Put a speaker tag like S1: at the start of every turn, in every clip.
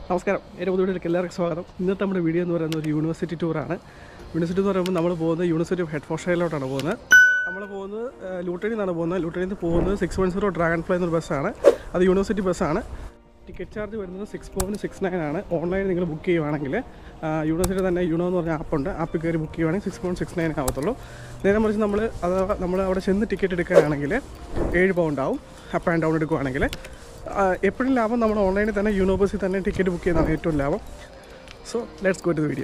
S1: നമസ്കാരം എൻ്റെ പുതിയ എല്ലാവർക്കും സ്വാഗതം ഇന്നത്തെ നമ്മുടെ വീഡിയോ എന്ന് പറയുന്നത് ഒരു യൂണിവേഴ്സിറ്റി ടൂറാണ് യൂണിവേഴ്സിറ്റി എന്ന് പറയുമ്പോൾ നമ്മൾ പോകുന്നത് യൂണിവേഴ്സിറ്റി ഓഫ് ഹെഡ്ഫോർഷയിലോട്ടാണ് പോകുന്നത് നമ്മൾ പോകുന്നത് ലൂട്ടണിൽ നിന്നാണ് പോകുന്നത് ലൂട്ടണിൽ നിന്ന് പോകുന്നത് six one zero dragon fly എന്നൊരു ബസ്സാണ് അത് യൂണിവേഴ്സിറ്റി ബസ്സാണ് ടിക്കറ്റ് ചാർജ് വരുന്നത് സിക്സ് പോയിൻറ്റ് സിക്സ് നയൻ ആണ് ഓൺലൈൻ നിങ്ങൾ ബുക്ക് ചെയ്യുവാണെങ്കിൽ യൂണിവേഴ്സിറ്റി തന്നെ യുണോ എന്ന് പറഞ്ഞ ആപ്പുണ്ട് ആപ്പിൽ കയറി ബുക്ക് ചെയ്യുവാണെങ്കിൽ സിക്സ് പോയിൻറ്റ് സിക്സ് നയൻ ആവത്തുള്ളൂ നേരെ മറിച്ച് നമ്മൾ അത് നമ്മൾ അവിടെ ചെന്ന് ടിക്കറ്റ് എടുക്കുകയാണെങ്കിൽ ഏഴ് പൗണ്ട് ആവും അപ്പ് ആൻഡ് ഡൗൺ എടുക്കുകയാണെങ്കിൽ എപ്പോഴും ലാഭം നമ്മൾ ഓൺലൈനിൽ തന്നെ യൂണോ ബസ്സിൽ തന്നെ ടിക്കറ്റ് ബുക്ക് ചെയ്യുന്നതാണ് ഏറ്റവും ലാഭം so let's go to the video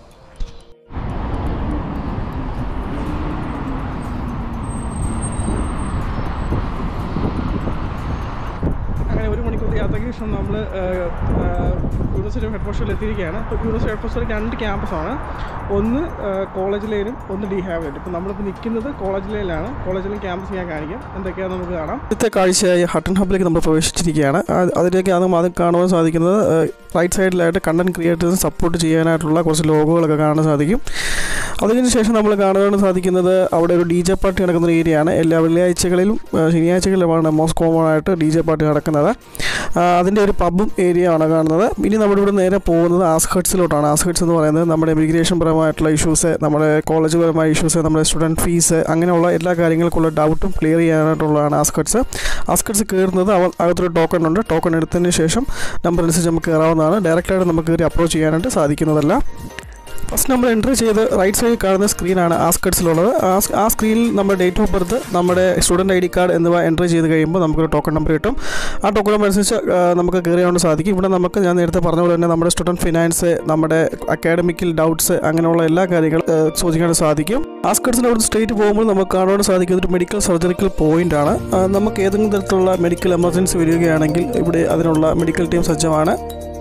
S1: അങ്ങനെ ഒരു മണിക്കൂർ യാത്രയ്ക്ക് ശേഷം നമ്മൾ യൂണിവേഴ്സിറ്റി ഓഫ് ഹെഡ്ഫോർഷിൽ എത്തിയിരിക്കുകയാണ് അപ്പോൾ യൂണിവേഴ്സിറ്റി ഹെഡ് ഫോർഷിൽ രണ്ട് ക്യാമ്പസാണ് ഒന്ന് കോളേജ് ലൈനും ഒന്ന് ഡി ഹാവ് ലൈനും ഇപ്പോൾ നമ്മളിപ്പോൾ നിൽക്കുന്നത് കോളേജ് ലൈനിലാണ് കോളേജ് ലൈൻ ക്യാമ്പസ് ഞാൻ കാണിക്കാം എന്തൊക്കെയാണെന്ന് നമുക്ക് കാണാം ഇന്നത്തെ കാഴ്ചയായി ഹട്ടൺ ഹബിലേക്ക് നമ്മൾ പ്രവേശിച്ചിരിക്കുകയാണ് അത് അതിലേക്ക് അത് അത് കാണുവാൻ സാധിക്കുന്നത് റൈറ്റ് സൈഡിലായിട്ട് കണ്ടന്റ് ക്രിയേറ്റേഴ്സ് സപ്പോർട്ട് ചെയ്യാനായിട്ടുള്ള കുറച്ച് ലോഗോകളൊക്കെ കാണാൻ സാധിക്കും അതിന് ശേഷം നമ്മൾ കാണുവാൻ സാധിക്കുന്നത് അവിടെ ഒരു ഡി ജെ പാർട്ടി നടക്കുന്ന ഒരു ഏരിയയാണ് എല്ലാ വെള്ളിയാഴ്ചകളിലും ആ, ശനിയാഴ്ചകളിലുമാണ് മോസ്റ്റ് കോമൺ ആയിട്ട് ഡി ജെ പാർട്ടി നടക്കുന്നത് ആ, അതിൻ്റെ ഒരു പബും ഏരിയ ആണ് കാണുന്നത് ഇനി നമ്മുടെ ഇവിടെ നേരെ പോകുന്നത് ആസ്കട്സിലോട്ടാണ് ആസ്കട്സ് എന്ന് പറയുന്നത് നമ്മുടെ ഇമിഗ്രേഷൻ പരമായിട്ടുള്ള ഇഷ്യൂസ് നമ്മുടെ കോളേജ് പരമായ ഇഷ്യൂസ് നമ്മുടെ സ്റ്റുഡൻറ്റ് ഫീസ് അങ്ങനെയുള്ള എല്ലാ കാര്യങ്ങൾക്കുള്ള ഡൗട്ടും ക്ലിയർ ചെയ്യാനായിട്ടുള്ളതാണ് ആസ്കട്സ് ആസ്കട്സ് കയറുന്നത് അവ അകത്തൊരു ടോക്കൺ ഉണ്ട് ടോക്കൺ എടുത്തതിന് ശേഷം നമ്പർ അനുസരിച്ച് നമുക്ക് കയറാവുന്നതാണ് ഡയറക്റ്റായിട്ട് നമുക്ക് കയറി അപ്രോച്ച് ചെയ്യാനായിട്ട് സാധിക്കുന്നതല്ല ഫസ്റ്റ് നമ്മൾ എൻട്രി ചെയ്ത് റൈറ്റ് സൈഡിൽ കാണുന്ന സ്ക്രീനാണ് ആസ്കട്സിലുള്ളത് ആ സ്- ആ സ്ക്രീനിൽ നമ്മുടെ ഡേറ്റ് ഓഫ് ബർത്ത് നമ്മുടെ സ്റ്റുഡൻറ്റ് ഐ ഡി കാർഡ് എന്നിവ എൻട്രി ചെയ്ത് കഴിയുമ്പോൾ നമുക്കൊരു ടോക്കൺ നമ്പർ കിട്ടും ആ ടോക്കൺ നമ്പർ അനുസരിച്ച് ആ, നമുക്ക് കയറിയാണ്ട് സാധിക്കും ഇവിടെ നമുക്ക് ഞാൻ നേരത്തെ പറഞ്ഞ പോലെ തന്നെ നമ്മുടെ സ്റ്റുഡൻറ്റ് ഫിനാൻസ് നമ്മുടെ അക്കാഡമിക്കൽ ഡൗട്ട്സ് അങ്ങനെയുള്ള എല്ലാ കാര്യങ്ങളും ആ, ചോദിക്കാൻ സാധിക്കും ആസ്കട്സിൻ്റെ അവിടെ സ്ട്രേറ്റ് പോകുമ്പോൾ നമുക്ക് കാണുവാൻ സാധിക്കുന്നത് ഒരു മെഡിക്കൽ സർജറിക്കൽ പോയിന്റ് ആണ് ആ, നമുക്ക് ഏതെങ്കിലും തരത്തിലുള്ള മെഡിക്കൽ എമർജൻസി വരികയാണെങ്കിൽ ഇവിടെ അതിനുള്ള മെഡിക്കൽ ടീം സജ്ജമാണ്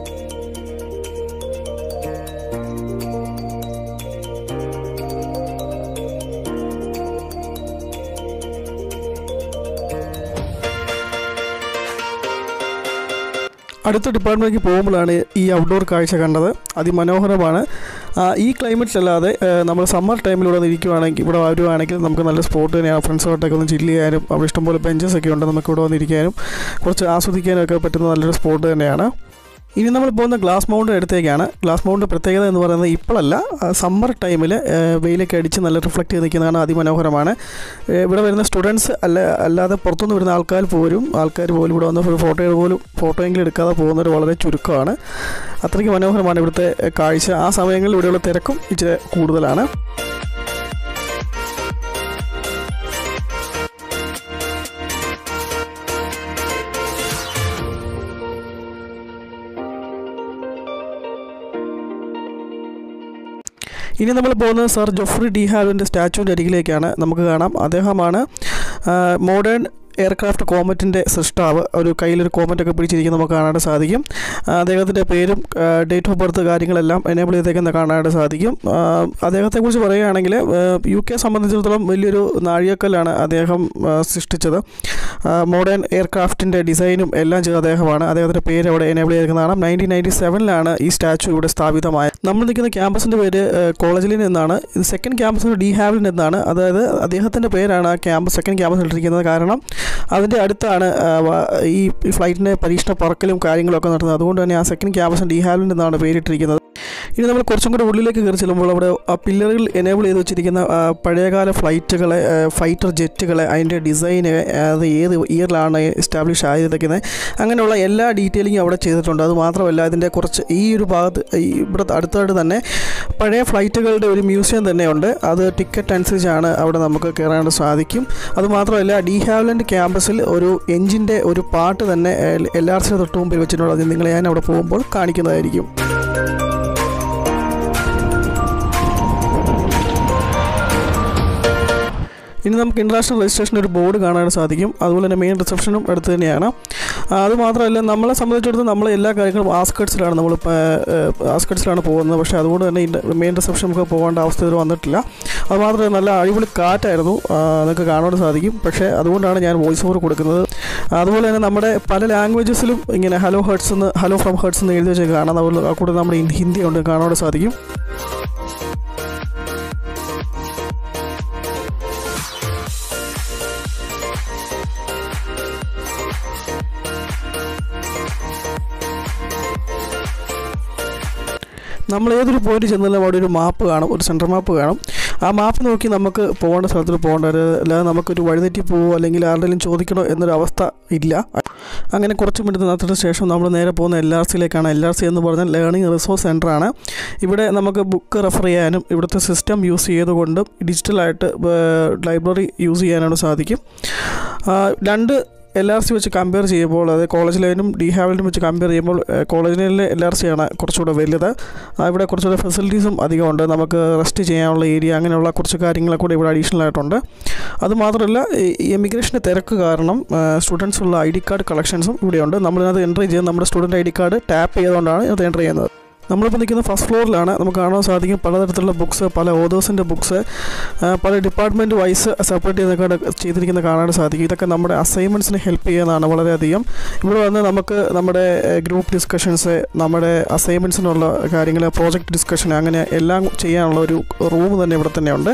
S1: അടുത്ത ഡിപ്പാർട്ട്മെൻറ്റിലേക്ക് പോകുമ്പോഴാണ് ഈ ഔട്ട്ഡോർ കാഴ്ച കണ്ടത് അതിമനോഹരമാണ് ആ, ഈ ക്ലൈമറ്റിലല്ലാതെ നമ്മൾ സമ്മർ ടൈമിലൂടെ ഇരിക്കുവാണെങ്കിൽ ഇവിടെ വരുവാണെങ്കിൽ നമുക്ക് നല്ല സ്പോട്ട് തന്നെയാണ് ഫ്രണ്ട്സുമായിട്ടൊക്കെ ഒന്ന് ചില്ല് ചെയ്യാനും അവിടെ ഇഷ്ടംപോലെ ബെഞ്ചസ് ഒക്കെ ഉണ്ട് നമുക്ക് ഇവിടെ വന്നിരിക്കാനും കുറച്ച് ആസ്വദിക്കാനും ഒക്കെ പറ്റുന്ന നല്ലൊരു സ്പോട്ട് തന്നെയാണ് ഇനി നമ്മൾ പോകുന്ന ഗ്ലാസ് മൗണ്ട് അടുത്തേക്കാണ് ഗ്ലാസ് മൗണ്ട് പ്രത്യേകത എന്ന് പറയുന്നത് ഇപ്പോഴല്ല സമ്മർ ടൈമിൽ വെയിലൊക്കെ അടിച്ച് നല്ല റിഫ്ലക്റ്റ് ചെയ്ത് നിൽക്കുന്നതാണ് അതിമനോഹരമാണ് ഏ, ഇവിടെ വരുന്ന സ്റ്റുഡൻസ് അല്ല അല്ലാതെ പുറത്തുനിന്ന് വരുന്ന ആൾക്കാർ പോലും ആൾക്കാർ പോലും ഇവിടെ വന്ന് ഒരു ഫോട്ടോ പോലും ഫോട്ടോയെങ്കിലും എടുക്കാതെ പോകുന്നവർ വളരെ ചുരുക്കമാണ് അത്രയ്ക്ക് മനോഹരമാണ് ഇവിടുത്തെ കാഴ്ച ആ സമയങ്ങളിൽ ഇവിടെയുള്ള തിരക്കും ഇച്ചിരി കൂടുതലാണ് ഇനി നമ്മൾ പോകുന്നത് സർ ജോഫ്രി ഡി ഹാവിൻ്റെ സ്റ്റാച്ചുവിൻ്റെ അരികിലേക്കാണ് നമുക്ക് കാണാം അദ്ദേഹമാണ് മോഡേൺ എയർക്രാഫ്റ്റ് കോമറ്റിൻ്റെ സൃഷ്ടാവ് ഒരു കയ്യിലൊരു കോമറ്റൊക്കെ പിടിച്ചിരിക്കുന്ന നമുക്ക് കാണാനായിട്ട് സാധിക്കും ആ, അദ്ദേഹത്തിൻ്റെ പേരും ഡേറ്റ് ഓഫ് ബർത്ത് കാര്യങ്ങളെല്ലാം എനേബിൾ ചെയ്തേക്കുന്ന കാണാനായിട്ട് സാധിക്കും ആ, അദ്ദേഹത്തെക്കുറിച്ച് പറയുകയാണെങ്കിൽ യു കെ സംബന്ധിച്ചിടത്തോളം വലിയൊരു നാഴികക്കല്ലാണ് അദ്ദേഹം ആ, സൃഷ്ടിച്ചത് മോഡേൺ എയർക്രാഫ്റ്റിൻ്റെ ഡിസൈനും എല്ലാം ചെയ്ത അദ്ദേഹമാണ് അദ്ദേഹത്തിൻ്റെ പേര് അവിടെ എനേബിൾ ചെയ്തിരിക്കുന്നതാണ് നയൻറ്റീൻ നയൻറ്റി സെവനിലാണ് ഈ സ്റ്റാച്ചു ഇവിടെ സ്ഥാപിതമായത് നമ്മൾ നിൽക്കുന്ന ക്യാമ്പസിൻ്റെ പേര് കോളേജിൽ നിന്നാണ് ഇത് സെക്കൻഡ് ക്യാമ്പസ് ഡി ഹാവിൽ നിന്നാണ് അതായത് അദ്ദേഹത്തിൻ്റെ പേരാണ് ആ ക്യാമ്പസ് സെക്കൻഡ് ക്യാമ്പസ് ഇട്ടിരിക്കുന്നത് കാരണം അതിൻ്റെ അടുത്താണ് ആ, വ- ഈ ഫ്ലൈറ്റിൻ്റെ പരീക്ഷണ പറക്കലും കാര്യങ്ങളൊക്കെ നടത്തുന്നത് അതുകൊണ്ട് തന്നെ ആ സെക്കൻഡ് ക്യാമ്പസ് ഡി ഹാവിൽ നിന്നാണ് പേരിട്ടിരിക്കുന്നത് ഇനി നമ്മൾ കുറച്ചും കൂടി ഉള്ളിലേക്ക് കയറി ചെല്ലുമ്പോൾ അവിടെ ആ പില്ലറിൽ എനേബിൾ ചെയ്ത് വെച്ചിരിക്കുന്ന ആ, പഴയകാല ഫ്ലൈറ്റുകളെ ഫൈറ്റർ ജെറ്റുകളെ അതിൻ്റെ ഡിസൈന് അത് ഏത് ഇയറിലാണ് എസ്റ്റാബ്ലിഷ് ആയിരിക്കുന്നത് അങ്ങനെയുള്ള എല്ലാ ഡീറ്റെയിലിങ്ങും അവിടെ ചെയ്തിട്ടുണ്ട് അത് മാത്രമല്ല ഇതിൻ്റെ കുറച്ച് ഈ ഒരു ഭാഗത്ത് ഈ ഇവിടെ അടുത്തായിട്ട് തന്നെ പഴയ ഫ്ലൈറ്റുകളുടെ ഒരു മ്യൂസിയം തന്നെയുണ്ട് അത് ടിക്കറ്റ് അനുസരിച്ചാണ് അവിടെ നമുക്ക് കയറാനായിട്ട് സാധിക്കും അതുമാത്രമല്ല ഡി ഹാവ്ലൻഡ് ക്യാമ്പസിൽ ഒരു എഞ്ചിൻ്റെ ഒരു പാട്ട് തന്നെ എൽ ആർ സിയുടെ തൊട്ട് മുമ്പിൽ വെച്ചിട്ടുണ്ട് അത് നിങ്ങളെ ഞാൻ അവിടെ പോകുമ്പോൾ കാണിക്കുന്നതായിരിക്കും ഇനി നമുക്ക് ഇൻ്റർനാഷണൽ രജിസ്ട്രേഷൻ ഒരു ബോർഡ് കാണാൻ സാധിക്കും അതുപോലെ തന്നെ മെയിൻ റിസപ്ഷനും അടുത്ത് തന്നെയാണ് ആ, അത് മാത്രമല്ല നമ്മളെ സംബന്ധിച്ചിടത്തോളം നമ്മൾ എല്ലാ കാര്യങ്ങളും ആസ്കട്സിലാണ് നമ്മൾ ആസ്കട്സിലാണ് പോകുന്നത് പക്ഷേ അതുകൊണ്ട് തന്നെ മെയിൻ റിസപ്ഷൻ നമുക്ക് പോകേണ്ട അവസ്ഥ ഇതുവരെ വന്നിട്ടില്ല അത് മാത്രമല്ല നല്ല അടിപൊളി കാറ്റായിരുന്നു ആ, നിങ്ങൾക്ക് കാണാൻ സാധിക്കും പക്ഷേ അതുകൊണ്ടാണ് ഞാൻ വോയിസ് ഓവർ കൊടുക്കുന്നത് അതുപോലെ തന്നെ നമ്മുടെ പല ലാംഗ്വേജസിലും ഇങ്ങനെ ഹലോ ഹേർട്സ് എന്ന് ഹലോ ഫ്രം ഹേർട്സ് എന്ന് എഴുതി വെച്ച് കാണാം അതുപോലെ ആ കൂടെ നമ്മുടെ ഹിന്ദി ഉണ്ട് കാണാൻ സാധിക്കും നമ്മൾ ഏതൊരു പോയിന്റ് ചെന്നാലും അവിടെ ഒരു മാപ്പ് കാണും ഒരു സെൻറ്റർ മാപ്പ് കാണും ആ മാപ്പ് നോക്കി നമുക്ക് പോകേണ്ട സ്ഥലത്തിൽ പോകേണ്ടത് അല്ലാതെ നമുക്കൊരു വഴിതെറ്റി പോവോ അല്ലെങ്കിൽ ആരുടെയും ചോദിക്കണോ എന്നൊരു അവസ്ഥ ഇല്ല അങ്ങനെ കുറച്ച് മിനിറ്റ് നടത്തിയ ശേഷം നമ്മൾ നേരെ പോകുന്ന എൽ ആർ സിയിലേക്കാണ് എൽ ആർ സി എന്ന് പറഞ്ഞാൽ ലേണിംഗ് റിസോഴ്സ് സെൻ്ററാണ് ഇവിടെ നമുക്ക് ബുക്ക് റെഫർ ചെയ്യാനും ഇവിടുത്തെ സിസ്റ്റം യൂസ് ചെയ്തുകൊണ്ടും ഡിജിറ്റലായിട്ട് ലൈബ്രറി യൂസ് ചെയ്യാനാണ് സാധിക്കും ആ, രണ്ട് എൽ ആർ സി വെച്ച് കമ്പയർ ചെയ്യുമ്പോൾ അതായത് കോളേജ് ലൈനും ഡി ഹാവലിനും വെച്ച് കമ്പയർ ചെയ്യുമ്പോൾ കോളേജ് ലൈനിലെ എൽ ആർ സി ആണ് കുറച്ചുകൂടെ വലുത് ആ, ഇവിടെ കുറച്ചുകൂടെ ഫെസിലിറ്റീസും അധികമുണ്ട് നമുക്ക് റെസ്റ്റ് ചെയ്യാനുള്ള ഏരിയ അങ്ങനെയുള്ള കുറച്ച് കാര്യങ്ങളൊക്കെ കൂടെ ഇവിടെ അഡീഷണൽ ആയിട്ടുണ്ട് അതുമാത്രമല്ല ഈ എമിഗ്രേഷൻ്റെ തിരക്ക് കാരണം സ്റ്റുഡൻസ് ഉള്ള ഐ ഡി കാർഡ് കളക്ഷൻസും ഇവിടെയുണ്ട് നമ്മളിതിനകത്ത് എൻട്രി ചെയ്ത് നമ്മുടെ student I D card tap ചെയ്തുകൊണ്ടാണ് ഇതിനകത്ത് എൻട്രി ചെയ്യുന്നത് നമ്മളിപ്പോൾ നിൽക്കുന്ന ഫസ്റ്റ് ഫ്ലോറിലാണ് നമുക്ക് കാണാൻ സാധിക്കും പലതരത്തിലുള്ള ബുക്സ് പല ഓതേഴ്സിൻ്റെ ബുക്സ് പല ഡിപ്പാർട്ട്മെൻറ്റ് വൈസ് സെപ്പറേറ്റ് ചെയ്തൊക്കെ ചെയ്തിരിക്കുന്നത് കാണാൻ സാധിക്കും ഇതൊക്കെ നമ്മുടെ അസൈൻമെൻറ്റ്സിന് ഹെൽപ്പ് ചെയ്യുന്നതാണ് വളരെയധികം ഇവിടെ വന്ന് നമുക്ക് നമ്മുടെ ഗ്രൂപ്പ് ഡിസ്കഷൻസ് നമ്മുടെ അസൈൻമെൻറ്റ്സിനുള്ള കാര്യങ്ങൾ പ്രോജക്റ്റ് ഡിസ്കഷൻ അങ്ങനെ എല്ലാം ചെയ്യാനുള്ള ഒരു റൂം തന്നെ ഇവിടെ തന്നെയുണ്ട്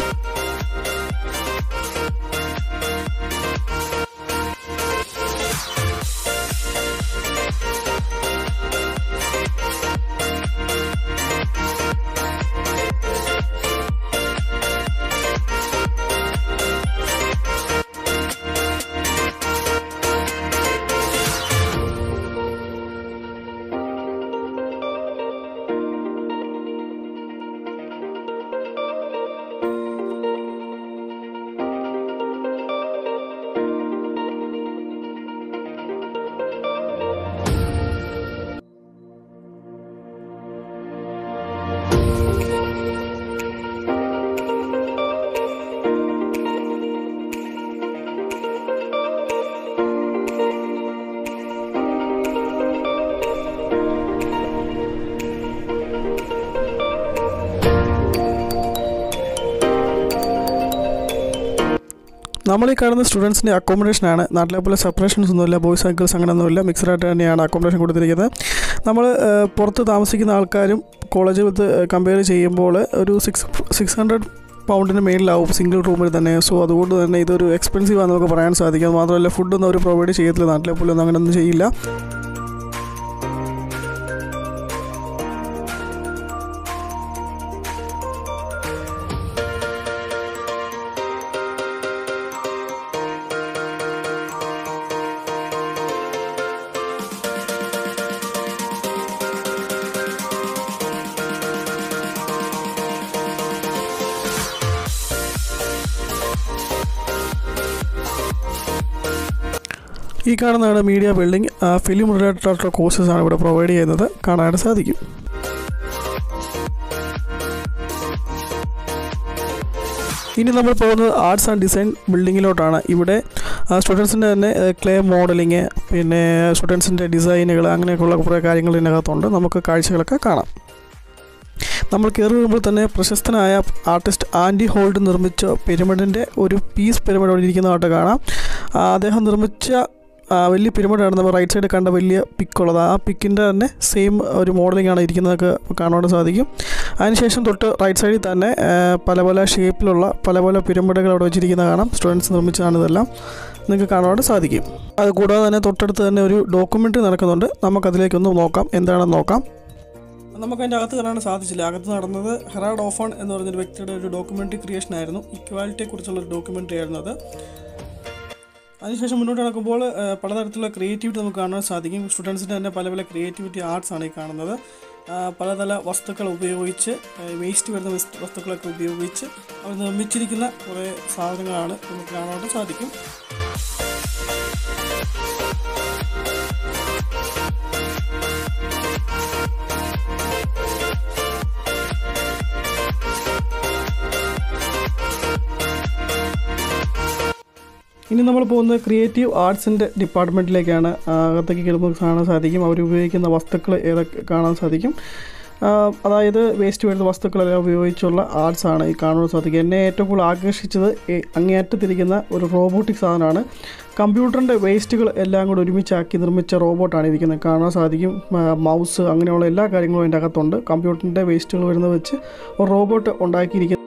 S1: നമ്മൾ ഈ കാണുന്ന സ്റ്റുഡൻസിൻ്റെ അക്കോമഡേഷനാണ് നാട്ടിലെ പോലെ സെപ്പറേഷൻസ് ഒന്നുമില്ല ബോയ്സ് ആൻഡ് ഗേൾസ് അങ്ങനെയൊന്നുമില്ല മിക്സഡ് ആയിട്ട് തന്നെയാണ് അക്കോമഡേഷൻ കൊടുത്തിരിക്കുന്നത് നമ്മൾ ഏഹ്, പുറത്ത് താമസിക്കുന്ന ആൾക്കാരും കോളേജ് വിത്ത് കമ്പയർ ചെയ്യുമ്പോൾ ഒരു സിക്സ് സിക്സ് ഹൺഡ്രഡ് പൗണ്ടിന് മേളിലാവും സിംഗിൾ റൂമിൽ തന്നെ സോ അതുകൊണ്ട് തന്നെ ഇതൊരു എക്സ്പെൻസീവ് ആണെന്ന് നമുക്ക് പറയാൻ സാധിക്കും അത് മാത്രമല്ല ഫുഡൊന്നും അവർ പ്രൊവൈഡ് ചെയ്യത്തില്ല നാട്ടിലെ പോലെ ഒന്നും അങ്ങനെയൊന്നും ചെയ്യില്ല ഈ കാണുന്നതാണ് മീഡിയ ബിൽഡിംഗ് ഫിലിം റിലേറ്റഡ് ആയിട്ടുള്ള കോഴ്സസ് ആണ് ഇവിടെ പ്രൊവൈഡ് ചെയ്യുന്നത് കാണാനായിട്ട് സാധിക്കും ഇനി നമ്മൾ പോകുന്നത് ആർട്സ് ആൻഡ് ഡിസൈൻ ബിൽഡിങ്ങിലോട്ടാണ് ഇവിടെ സ്റ്റുഡൻസിൻ്റെ തന്നെ ക്ലേ മോഡലിങ് പിന്നെ സ്റ്റുഡൻസിൻ്റെ ഡിസൈനുകൾ അങ്ങനെയൊക്കെയുള്ള കുറേ കാര്യങ്ങൾ ഇതിനകത്തുണ്ട് നമുക്ക് കാഴ്ചകളൊക്കെ കാണാം നമ്മൾ കയറി വരുമ്പോൾ തന്നെ പ്രശസ്തനായ ആർട്ടിസ്റ്റ് ആൻഡി ഹോൾഡ് നിർമ്മിച്ച പിരമിഡിൻ്റെ ഒരു പീസ് പിരമിഡ് അവിടെ ഇരിക്കുന്നതായിട്ട് കാണാം ആ, അദ്ദേഹം നിർമ്മിച്ച ആ, വലിയ പിരമിഡാണ് നമ്മൾ റൈറ്റ് സൈഡ് കണ്ട വലിയ പിക്കുള്ളത് ആ പിക്കിൻ്റെ തന്നെ സെയിം ഒരു മോഡലിംഗ് ആണ് ഇരിക്കുന്നതൊക്കെ കാണാൻ സാധിക്കും അതിനുശേഷം തൊട്ട് റൈറ്റ് സൈഡിൽ തന്നെ ആ, പല പല ഷേപ്പിലുള്ള പല പല പിരമിഡുകൾ അവിടെ വെച്ചിരിക്കുന്നത് കാണാം സ്റ്റുഡൻസ് നിർമ്മിച്ചതാണ് ഇതെല്ലാം നിങ്ങൾക്ക് കാണുവാനായിട്ട് സാധിക്കും അത് കൂടാതെ തന്നെ തൊട്ടടുത്ത് തന്നെ ഒരു ഡോക്യുമെൻ്ററി നടക്കുന്നുണ്ട് നമുക്കതിലേക്കൊന്ന് നോക്കാം എന്താണെന്ന് നോക്കാം നമുക്ക് അതിൻ്റെ അകത്ത് കയറാൻ സാധിച്ചില്ല അകത്ത് നടന്നത് ഹെറാഡ് ഓഫൺ എന്ന് പറഞ്ഞൊരു വ്യക്തിയുടെ ഒരു ഡോക്യുമെൻ്ററി ക്രിയേഷൻ ആയിരുന്നു ഇക്വാലിറ്റിയെക്കുറിച്ചുള്ള ഒരു ഡോക്യുമെൻ്ററി ആയിരുന്നു അത് അതിനുശേഷം മുന്നോട്ട് നടക്കുമ്പോൾ ആ, പലതരത്തിലുള്ള ക്രിയേറ്റിവിറ്റി നമുക്ക് കാണാൻ സാധിക്കും സ്റ്റുഡൻസിൻ്റെ തന്നെ പല പല ക്രിയേറ്റിവിറ്റി ആർട്സ് ആണ് ഈ കാണുന്നത് ആ, പലതല വസ്തുക്കൾ ഉപയോഗിച്ച് വേസ്റ്റ് വരുന്ന വസ്തു- വസ്തുക്കളൊക്കെ ഉപയോഗിച്ച് അവർ നിർമ്മിച്ചിരിക്കുന്ന കുറേ സാധനങ്ങളാണ് നമുക്ക് കാണാനായിട്ട് സാധിക്കും ഇനി നമ്മൾ പോകുന്നത് ക്രിയേറ്റീവ് ആർട്സിൻ്റെ ഡിപ്പാർട്ട്മെൻറ്റിലേക്കാണ് ആ, അകത്തേക്ക് കയറുമ്പോൾ കാണാൻ സാധിക്കും അവർ ഉപയോഗിക്കുന്ന വസ്തുക്കൾ ഏതൊക്കെ കാണാൻ സാധിക്കും ആ, അതായത് വേസ്റ്റ് വരുന്ന വസ്തുക്കളെല്ലാം ഉപയോഗിച്ചുള്ള ആർട്സ് ആണ് ഈ കാണാൻ സാധിക്കും എന്നെ ഏറ്റവും കൂടുതൽ ആകർഷിച്ചത് ഈ അങ്ങേയറ്റത്തിരിക്കുന്ന ഒരു റോബോട്ടിക് സാധനമാണ് കമ്പ്യൂട്ടറിൻ്റെ വേസ്റ്റുകൾ എല്ലാം കൂടെ ഒരുമിച്ചാക്കി നിർമ്മിച്ച റോബോട്ടാണ് ഇരിക്കുന്നത് കാണാൻ സാധിക്കും മൗസ് അങ്ങനെയുള്ള എല്ലാ കാര്യങ്ങളും അതിൻ്റെ അകത്തുണ്ട് കമ്പ്യൂട്ടറിൻ്റെ വേസ്റ്റുകൾ വരുന്നത് വെച്ച് ഒരു റോബോട്ട് ഉണ്ടാക്കിയിരിക്കുന്നത്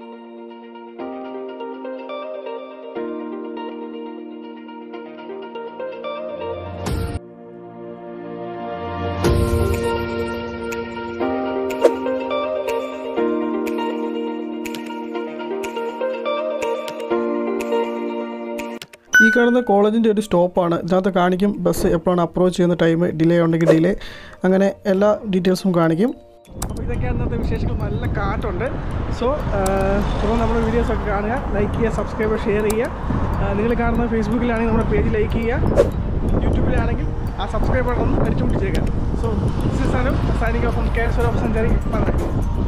S1: ഈ കാണുന്ന കോളേജിൻ്റെ ഒരു സ്റ്റോപ്പാണ് ഇതിനകത്ത് കാണിക്കും ബസ് എപ്പോഴാണ് അപ്രോച്ച് ചെയ്യുന്ന ടൈം ഡിലേ ഉണ്ടെങ്കിൽ ഡിലേ അങ്ങനെ എല്ലാ ഡീറ്റെയിൽസും കാണിക്കും അപ്പോൾ ഇതൊക്കെയാണ് ഇന്നത്തെ വിശേഷങ്ങൾ നല്ല കാറ്റുണ്ട് സോ അപ്പോൾ നമ്മുടെ വീഡിയോസൊക്കെ കാണുക ലൈക്ക് ചെയ്യുക സബ്സ്ക്രൈബ് ഷെയർ ചെയ്യുക നിങ്ങൾ കാണുന്ന ഫേസ്ബുക്കിലാണെങ്കിൽ നമ്മുടെ പേജ് ലൈക്ക് ചെയ്യുക യൂട്യൂബിലാണെങ്കിൽ ആ സബ്സ്ക്രൈബ് ബട്ടൺ ഒന്ന് അടിച്ചു പിടിച്ചേക്കുക so this is Anu signing off from K S Sanchari പറഞ്ഞു